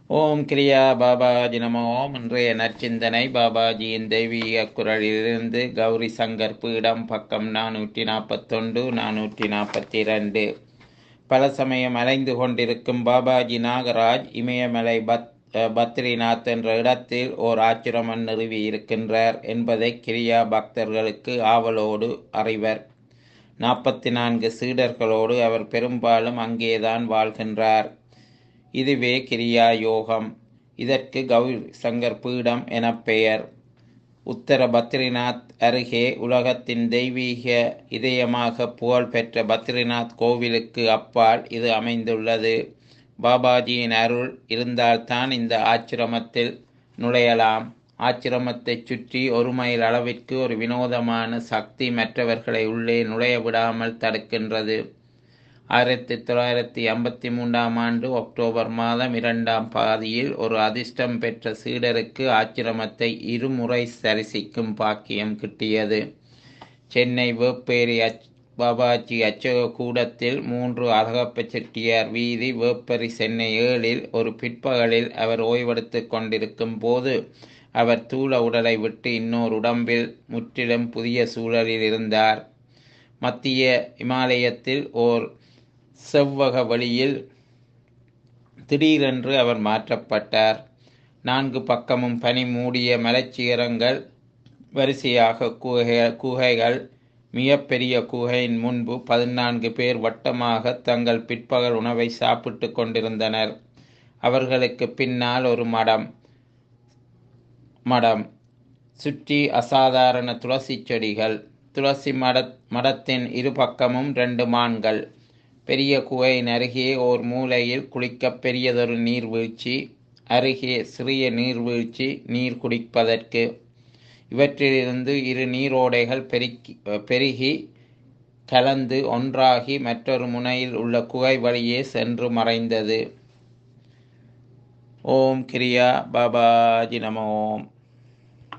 ஓம் கிரியா பாபாஜி நம ஓம் இன்றைய நற்சிந்தனை பாபாஜியின் தெய்வீக குரலிலிருந்து கௌரி சங்கர் பீடம் பக்கம் நானூற்றி நாற்பத்தொன்று நானூற்றி நாற்பத்தி ரெண்டு பல சமயம் அலைந்து கொண்டிருக்கும் பாபாஜி நாகராஜ் இமயமலை பத் பத்ரிநாத் என்ற இடத்தில் ஓர் ஆச்சிரமம் நிறுவி இருக்கின்றார் என்பதை கிரியா பக்தர்களுக்கு ஆவலோடு அறிவர் நாற்பத்தி நான்கு சீடர்களோடு அவர் பெரும்பாலும் அங்கேதான் வாழ்கின்றார் இதுவே கிரியா யோகம் இதற்கு கௌரி சங்கர் பீடம் என பெயர் உத்தர பத்ரிநாத் அருகே உலகத்தின் தெய்வீக இதயமாக புகழ்பெற்ற பத்ரிநாத் கோவிலுக்கு அப்பால் இது அமைந்துள்ளது பாபாஜியின் அருள் இருந்தால்தான் இந்த ஆச்சிரமத்தில் நுழையலாம் ஆச்சிரமத்தை சுற்றி ஒரு மைல் அளவிற்கு ஒரு வினோதமான சக்தி மற்றவர்களை உள்ளே நுழைய விடாமல் தடுக்கின்றது ஆயிரத்தி தொள்ளாயிரத்தி ஐம்பத்தி மூன்றாம் ஆண்டு அக்டோபர் மாதம் இரண்டாம் பாதியில் ஒரு அதிர்ஷ்டம் பெற்ற சீடருக்கு ஆச்சிரமத்தை இருமுறை தரிசிக்கும் பாக்கியம் கிட்டியது சென்னை வேப்பேரி அச் பாபாஜி அச்சக கூடத்தில் மூன்று அழகப்ப செட்டியார் வீதி வேப்பரி சென்னை ஏழில் ஒரு பிற்பகலில் அவர் ஓய்வெடுத்து கொண்டிருக்கும் போது அவர் தூள உடலை விட்டு இன்னொரு உடம்பில் முற்றிலும் புதிய சூழலில் இருந்தார் மத்திய இமாலயத்தில் ஓர் செவ்வக வழியில் திடீரென்று அவர் மாற்றப்பட்டார் நான்கு பக்கமும் பனி மூடிய மலைச்சிகரங்கள் வரிசையாக குகை குகைகள் மிகப்பெரிய குகையின் முன்பு பதினான்கு பேர் வட்டமாக தங்கள் பிற்பகல் உணவை சாப்பிட்டு கொண்டிருந்தனர் அவர்களுக்கு பின்னால் ஒரு மடம் மடம் சுற்றி அசாதாரண துளசி செடிகள் துளசி மட மடத்தின் இரு பக்கமும் ரெண்டு மான்கள் பெரிய குகையின் அருகே ஓர் மூலையில் குளிக்க பெரியதொரு நீர்வீழ்ச்சி அருகே சிறிய நீர்வீழ்ச்சி நீர் குடிப்பதற்கு இவற்றிலிருந்து இரு நீரோடைகள் பெருக்கி பெருகி கலந்து ஒன்றாகி மற்றொரு முனையில் உள்ள குகை வழியே சென்று மறைந்தது ஓம் கிரியா பாபாஜி நம ஓம்